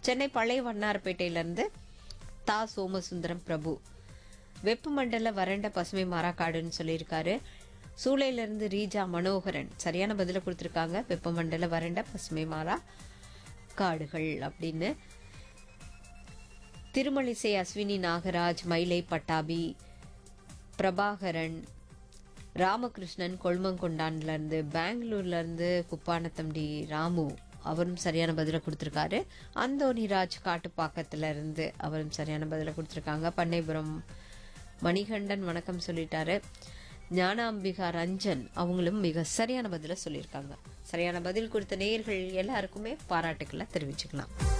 சென்னை பழைய வண்ணாரப்பேட்டையிலிருந்து தா சோமசுந்தரம் பிரபு வெப்பமண்டல வறண்ட பசுமை மரக்காடுன்னு சொல்லியிருக்காரு சூளையிலிருந்து ரீஜா மனோகரன் சரியான பதில கொடுத்துருக்காங்க வெப்பமண்டல வறண்ட பசுமை மாறா காடுகள் அப்படின்னு திருமலிசை அஸ்வினி நாகராஜ் மயிலை பட்டாபி பிரபாகரன் ராமகிருஷ்ணன் கொள்மங்கொண்டான்ல இருந்து பெங்களூர்ல இருந்து குப்பானத்தம்பி ராமு அவரும் சரியான பதில கொடுத்துருக்காரு அந்தோனிராஜ் காட்டுப்பாக்கத்துல இருந்து அவரும் சரியான பதில கொடுத்துருக்காங்க பண்ணைபுரம் மணிகண்டன் வணக்கம் சொல்லிட்டாரு ஞானாம்பிகா ரஞ்சன் அவங்களும் மிக சரியான பதில சொல்லியிருக்காங்க சரியான பதில் கொடுத்த நேயர்கள் எல்லாருக்குமே பாராட்டுக்களை தெரிவிச்சுக்கலாம்